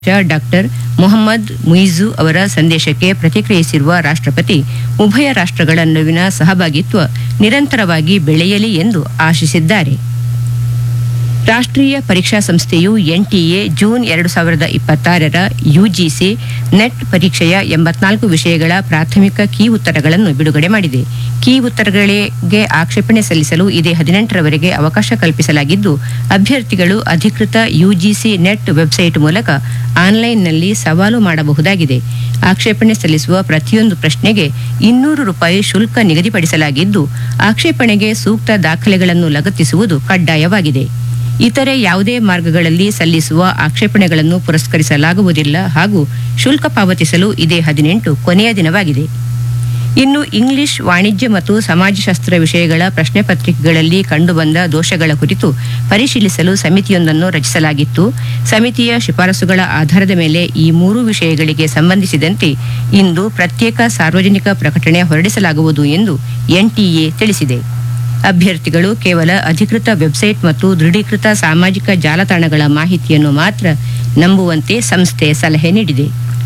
doctor Mohammed ಮುಯಿಜು ಅವರ ಸಂದೇಶಕ್ಕೆ ಪ್ರತಿಕ್ರಿಯಿಸಿರುವ ರಾಷ್ಟ್ರಪತಿ ಉಭಯ ರಾಷ್ಟ್ರಗಳ ನಡುವಿನ ಸಹಭಾಗಿತ್ವ ನಿರಂತರವಾಗಿ ಬೆಳೆಯಲಿ ಎಂದು ಆಶಿಸಿದ್ದಾರೆ ರಾಷ್ಟ್ರೀಯ ಪರೀಕ್ಷಾ ಸಂಸ್ಥೆಯು ಎನ್ಟಿಎ ಜೂನ್ ಎರಡು ಸಾವಿರದ ಇಪ್ಪತ್ತಾರರ ಯುಜಿಸಿ ನೆಟ್ ಪರೀಕ್ಷೆಯ ಎಂಬತ್ನಾಲ್ಕು ವಿಷಯಗಳ ಪ್ರಾಥಮಿಕ ಕೀ ಉತ್ತರಗಳನ್ನು ಬಿಡುಗಡೆ ಮಾಡಿದೆ ಕೀ ಉತ್ತರಗಳಿಗೆ ಆಕ್ಷೇಪಣೆ ಸಲ್ಲಿಸಲು ಇದೇ ಹದಿನೆಂಟರವರೆಗೆ ಅವಕಾಶ ಕಲ್ಪಿಸಲಾಗಿದ್ದು ಅಭ್ಯರ್ಥಿಗಳು ಅಧಿಕೃತ ಯುಜಿಸಿ ನೆಟ್ ವೆಬ್ಸೈಟ್ ಮೂಲಕ ಆನ್ಲೈನ್ನಲ್ಲಿ ಸವಾಲು ಮಾಡಬಹುದಾಗಿದೆ ಆಕ್ಷೇಪಣೆ ಸಲ್ಲಿಸುವ ಪ್ರತಿಯೊಂದು ಪ್ರಶ್ನೆಗೆ ಇನ್ನೂರು ರೂಪಾಯಿ ಶುಲ್ಕ ನಿಗದಿಪಡಿಸಲಾಗಿದ್ದು ಆಕ್ಷೇಪಣೆಗೆ ಸೂಕ್ತ ದಾಖಲೆಗಳನ್ನು ಲಗತ್ತಿಸುವುದು ಕಡ್ಡಾಯವಾಗಿದೆ ಇತರೆ ಯಾವುದೇ ಮಾರ್ಗಗಳಲ್ಲಿ ಸಲ್ಲಿಸುವ ಆಕ್ಷೇಪಣೆಗಳನ್ನು ಪುರಸ್ಕರಿಸಲಾಗುವುದಿಲ್ಲ ಹಾಗೂ ಶುಲ್ಕ ಪಾವತಿಸಲು ಇದೇ ಹದಿನೆಂಟು ಕೊನೆಯ ದಿನವಾಗಿದೆ ಇನ್ನು ಇಂಗ್ಲಿಷ್ ವಾಣಿಜ್ಯ ಮತ್ತು ಸಮಾಜಶಾಸ್ತ್ರ ವಿಷಯಗಳ ಪ್ರಶ್ನೆ ಪತ್ರಿಕೆಗಳಲ್ಲಿ ಕಂಡುಬಂದ ದೋಷಗಳ ಕುರಿತು ಪರಿಶೀಲಿಸಲು ಸಮಿತಿಯೊಂದನ್ನು ರಚಿಸಲಾಗಿತ್ತು ಸಮಿತಿಯ ಶಿಫಾರಸುಗಳ ಆಧಾರದ ಮೇಲೆ ಈ ಮೂರು ವಿಷಯಗಳಿಗೆ ಸಂಬಂಧಿಸಿದಂತೆ ಇಂದು ಪ್ರತ್ಯೇಕ ಸಾರ್ವಜನಿಕ ಪ್ರಕಟಣೆ ಹೊರಡಿಸಲಾಗುವುದು ಎಂದು ಎನ್ಟಿಎ ತಿಳಿಸಿದೆ ಅಭ್ಯರ್ಥಿಗಳು ಕೇವಲ ಅಧಿಕೃತ ವೆಬ್ಸೈಟ್ ಮತ್ತು ದೃಢೀಕೃತ ಸಾಮಾಜಿಕ ಜಾಲತಾಣಗಳ ಮಾಹಿತಿಯನ್ನು ಮಾತ್ರ ನಂಬುವಂತೆ ಸಂಸ್ಥೆ ಸಲಹೆ ನೀಡಿದೆ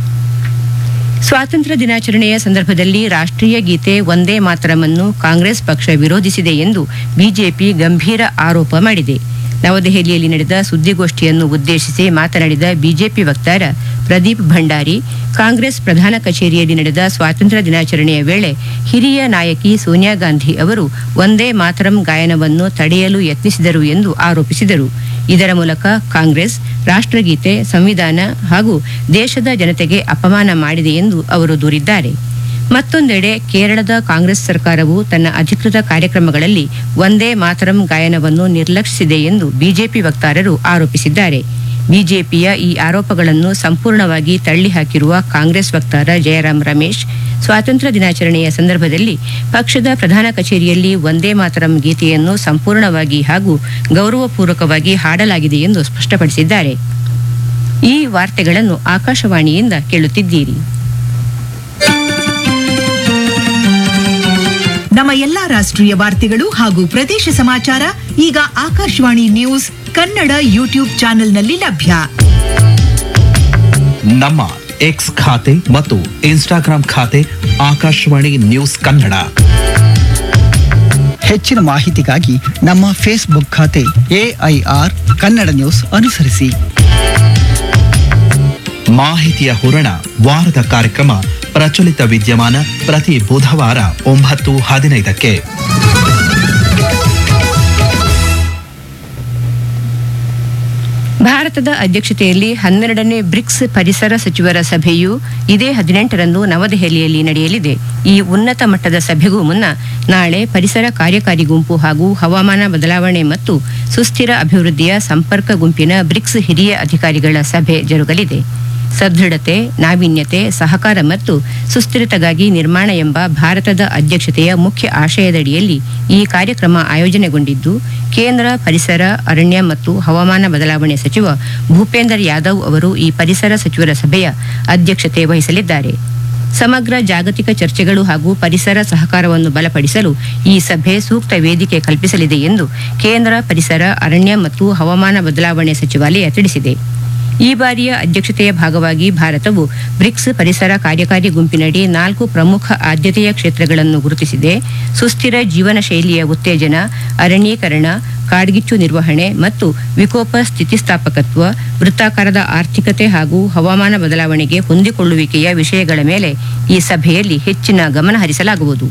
ಸ್ವಾತಂತ್ರ್ಯ ದಿನಾಚರಣೆಯ ಸಂದರ್ಭದಲ್ಲಿ ರಾಷ್ಟ್ರೀಯ ಗೀತೆ ಒಂದೇ ಮಾತರಮನ್ನು ಕಾಂಗ್ರೆಸ್ ಪಕ್ಷ ವಿರೋಧಿಸಿದೆ ಎಂದು ಬಿಜೆಪಿ ಗಂಭೀರ ಆರೋಪ ಮಾಡಿದೆ ನವದೆಹಲಿಯಲ್ಲಿ ನಡೆದ ಸುದ್ದಿಗೋಷ್ಠಿಯನ್ನು ಉದ್ದೇಶಿಸಿ ಮಾತನಾಡಿದ ಬಿಜೆಪಿ ವಕ್ತಾರ ಪ್ರದೀಪ್ ಭಂಡಾರಿ ಕಾಂಗ್ರೆಸ್ ಪ್ರಧಾನ ಕಚೇರಿಯಲ್ಲಿ ನಡೆದ ಸ್ವಾತಂತ್ರ್ಯ ದಿನಾಚರಣೆಯ ವೇಳೆ ಹಿರಿಯ ನಾಯಕಿ ಸೋನಿಯಾ ಗಾಂಧಿ ಅವರು ಒಂದೇ ಮಾತರಂ ಗಾಯನವನ್ನು ತಡೆಯಲು ಯತ್ನಿಸಿದರು ಎಂದು ಆರೋಪಿಸಿದರು ಇದರ ಮೂಲಕ ಕಾಂಗ್ರೆಸ್ ರಾಷ್ಟ್ರಗೀತೆ ಸಂವಿಧಾನ ಹಾಗೂ ದೇಶದ ಜನತೆಗೆ ಅಪಮಾನ ಮಾಡಿದೆ ಎಂದು ಅವರು ದೂರಿದ್ದಾರೆ ಮತ್ತೊಂದೆಡೆ ಕೇರಳದ ಕಾಂಗ್ರೆಸ್ ಸರ್ಕಾರವು ತನ್ನ ಅಧಿಕೃತ ಕಾರ್ಯಕ್ರಮಗಳಲ್ಲಿ ಒಂದೇ ಮಾತರಂ ಗಾಯನವನ್ನು ನಿರ್ಲಕ್ಷಿಸಿದೆ ಎಂದು ಬಿಜೆಪಿ ವಕ್ತಾರರು ಆರೋಪಿಸಿದ್ದಾರೆ ಬಿಜೆಪಿಯ ಈ ಆರೋಪಗಳನ್ನು ಸಂಪೂರ್ಣವಾಗಿ ತಳ್ಳಿಹಾಕಿರುವ ಕಾಂಗ್ರೆಸ್ ವಕ್ತಾರ ಜಯರಾಮ್ ರಮೇಶ್ ಸ್ವಾತಂತ್ರ್ಯ ದಿನಾಚರಣೆಯ ಸಂದರ್ಭದಲ್ಲಿ ಪಕ್ಷದ ಪ್ರಧಾನ ಕಚೇರಿಯಲ್ಲಿ ಒಂದೇ ಮಾತರಂ ಗೀತೆಯನ್ನು ಸಂಪೂರ್ಣವಾಗಿ ಹಾಗೂ ಗೌರವಪೂರ್ವಕವಾಗಿ ಹಾಡಲಾಗಿದೆ ಎಂದು ಸ್ಪಷ್ಟಪಡಿಸಿದ್ದಾರೆ ಈ ವಾರ್ತೆಗಳನ್ನು ಆಕಾಶವಾಣಿಯಿಂದ ಕೇಳುತ್ತಿದ್ದೀರಿ ನಮ್ಮ ಎಲ್ಲಾ ರಾಷ್ಟ್ರೀಯ ವಾರ್ತೆಗಳು ಹಾಗೂ ಪ್ರದೇಶ ಸಮಾಚಾರ ಈಗ ಆಕಾಶವಾಣಿ ನ್ಯೂಸ್ ಕನ್ನಡ ಯೂಟ್ಯೂಬ್ ಚಾನೆಲ್ನಲ್ಲಿ ಲಭ್ಯ ನಮ್ಮ ಎಕ್ಸ್ ಖಾತೆ ಮತ್ತು ಇನ್ಸ್ಟಾಗ್ರಾಂ ಖಾತೆ ಆಕಾಶವಾಣಿ ನ್ಯೂಸ್ ಕನ್ನಡ ಹೆಚ್ಚಿನ ಮಾಹಿತಿಗಾಗಿ ನಮ್ಮ ಫೇಸ್ಬುಕ್ ಖಾತೆ ಎಐಆರ್ ಕನ್ನಡ ನ್ಯೂಸ್ ಅನುಸರಿಸಿ ಮಾಹಿತಿಯ ಹೂರಣ ವಾರದ ಕಾರ್ಯಕ್ರಮ ಪ್ರಚಲಿತ ವಿದ್ಯಮಾನ ಪ್ರತಿ ಬುಧವಾರ ಒಂಬತ್ತು ಹದಿನೈದಕ್ಕೆ ಭಾರತದ ಅಧ್ಯಕ್ಷತೆಯಲ್ಲಿ ಹನ್ನೆರಡನೇ ಬ್ರಿಕ್ಸ್ ಪರಿಸರ ಸಚಿವರ ಸಭೆಯು ಇದೇ ಹದಿನೆಂಟರಂದು ನವದೆಹಲಿಯಲ್ಲಿ ನಡೆಯಲಿದೆ ಈ ಉನ್ನತ ಮಟ್ಟದ ಸಭೆಗೂ ಮುನ್ನ ನಾಳೆ ಪರಿಸರ ಕಾರ್ಯಕಾರಿ ಗುಂಪು ಹಾಗೂ ಹವಾಮಾನ ಬದಲಾವಣೆ ಮತ್ತು ಸುಸ್ಥಿರ ಅಭಿವೃದ್ಧಿಯ ಸಂಪರ್ಕ ಗುಂಪಿನ ಬ್ರಿಕ್ಸ್ ಹಿರಿಯ ಅಧಿಕಾರಿಗಳ ಸಭೆ ಜರುಗಲಿದೆ ಸದೃಢತೆ ನಾವೀನ್ಯತೆ ಸಹಕಾರ ಮತ್ತು ಸುಸ್ಥಿರತೆಗಾಗಿ ನಿರ್ಮಾಣ ಎಂಬ ಭಾರತದ ಅಧ್ಯಕ್ಷತೆಯ ಮುಖ್ಯ ಆಶಯದಡಿಯಲ್ಲಿ ಈ ಕಾರ್ಯಕ್ರಮ ಆಯೋಜನೆಗೊಂಡಿದ್ದು ಕೇಂದ್ರ ಪರಿಸರ ಅರಣ್ಯ ಮತ್ತು ಹವಾಮಾನ ಬದಲಾವಣೆ ಸಚಿವ ಭೂಪೇಂದರ್ ಯಾದವ್ ಅವರು ಈ ಪರಿಸರ ಸಚಿವರ ಸಭೆಯ ಅಧ್ಯಕ್ಷತೆ ವಹಿಸಲಿದ್ದಾರೆ ಸಮಗ್ರ ಜಾಗತಿಕ ಚರ್ಚೆಗಳು ಹಾಗೂ ಪರಿಸರ ಸಹಕಾರವನ್ನು ಬಲಪಡಿಸಲು ಈ ಸಭೆ ಸೂಕ್ತ ವೇದಿಕೆ ಕಲ್ಪಿಸಲಿದೆ ಎಂದು ಕೇಂದ್ರ ಪರಿಸರ ಅರಣ್ಯ ಮತ್ತು ಹವಾಮಾನ ಬದಲಾವಣೆ ಸಚಿವಾಲಯ ತಿಳಿಸಿದೆ ಈ ಬಾರಿಯ ಅಧ್ಯಕ್ಷತೆಯ ಭಾಗವಾಗಿ ಭಾರತವು ಬ್ರಿಕ್ಸ್ ಪರಿಸರ ಕಾರ್ಯಕಾರಿ ಗುಂಪಿನಡಿ ನಾಲ್ಕು ಪ್ರಮುಖ ಆದ್ಯತೆಯ ಕ್ಷೇತ್ರಗಳನ್ನು ಗುರುತಿಸಿದೆ ಸುಸ್ಥಿರ ಜೀವನ ಶೈಲಿಯ ಉತ್ತೇಜನ ಅರಣ್ಯೀಕರಣ ಕಾಡ್ಗಿಚ್ಚು ನಿರ್ವಹಣೆ ಮತ್ತು ವಿಕೋಪ ಸ್ಥಿತಿಸ್ಥಾಪಕತ್ವ ವೃತ್ತಾಕಾರದ ಆರ್ಥಿಕತೆ ಹಾಗೂ ಹವಾಮಾನ ಬದಲಾವಣೆಗೆ ಹೊಂದಿಕೊಳ್ಳುವಿಕೆಯ ವಿಷಯಗಳ ಮೇಲೆ ಈ ಸಭೆಯಲ್ಲಿ ಹೆಚ್ಚಿನ ಗಮನ ಹರಿಸಲಾಗುವುದು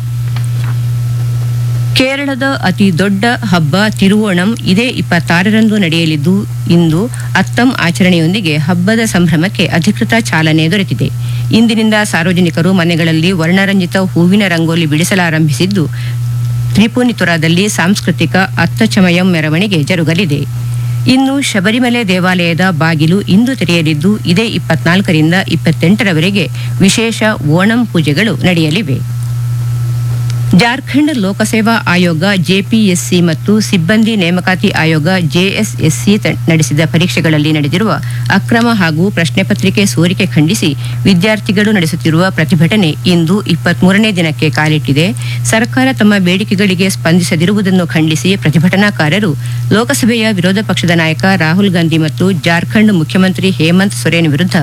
ಕೇರಳದ ಅತಿ ದೊಡ್ಡ ಹಬ್ಬ ತಿರುವೋಣಂ ಇದೇ ಇಪ್ಪತ್ತಾರರಂದು ನಡೆಯಲಿದ್ದು ಇಂದು ಅತ್ತಂ ಆಚರಣೆಯೊಂದಿಗೆ ಹಬ್ಬದ ಸಂಭ್ರಮಕ್ಕೆ ಅಧಿಕೃತ ಚಾಲನೆ ದೊರೆತಿದೆ ಇಂದಿನಿಂದ ಸಾರ್ವಜನಿಕರು ಮನೆಗಳಲ್ಲಿ ವರ್ಣರಂಜಿತ ಹೂವಿನ ರಂಗೋಲಿ ಬಿಡಿಸಲಾರಂಭಿಸಿದ್ದು ತ್ರಿಪುನಿತುರಾದಲ್ಲಿ ಸಾಂಸ್ಕೃತಿಕ ಅತ್ತಚಮಯಂ ಮೆರವಣಿಗೆ ಜರುಗಲಿದೆ ಇನ್ನು ಶಬರಿಮಲೆ ದೇವಾಲಯದ ಬಾಗಿಲು ಇಂದು ತೆರೆಯಲಿದ್ದು ಇದೇ ಇಪ್ಪತ್ನಾಲ್ಕರಿಂದ ಇಪ್ಪತ್ತೆಂಟರವರೆಗೆ ವಿಶೇಷ ಓಣಂ ಪೂಜೆಗಳು ನಡೆಯಲಿವೆ ಜಾರ್ಖಂಡ್ ಲೋಕಸೇವಾ ಆಯೋಗ ಜೆಪಿಎಸ್ಸಿ ಮತ್ತು ಸಿಬ್ಬಂದಿ ನೇಮಕಾತಿ ಆಯೋಗ ಜೆಎಸ್ಎಸ್ಸಿ ತ- ನಡೆಸಿದ ಪರೀಕ್ಷೆಗಳಲ್ಲಿ ನಡೆದಿರುವ ಅಕ್ರಮ ಹಾಗೂ ಪ್ರಶ್ನೆ ಪತ್ರಿಕೆ ಸೋರಿಕೆ ಖಂಡಿಸಿ ವಿದ್ಯಾರ್ಥಿಗಳು ನಡೆಸುತ್ತಿರುವ ಪ್ರತಿಭಟನೆ ಇಂದು ಇಪ್ಪತ್ಮೂರನೇ ದಿನಕ್ಕೆ ಕಾಲಿಟ್ಟಿದೆ ಸರ್ಕಾರ ತಮ್ಮ ಬೇಡಿಕೆಗಳಿಗೆ ಸ್ಪಂದಿಸದಿರುವುದನ್ನು ಖಂಡಿಸಿ ಪ್ರತಿಭಟನಾಕಾರರು ಲೋಕಸಭೆಯ ವಿರೋಧ ಪಕ್ಷದ ನಾಯಕ ರಾಹುಲ್ ಗಾಂಧಿ ಮತ್ತು ಜಾರ್ಖಂಡ್ ಮುಖ್ಯಮಂತ್ರಿ ಹೇಮಂತ್ ಸೊರೇನ್ ವಿರುದ್ಧ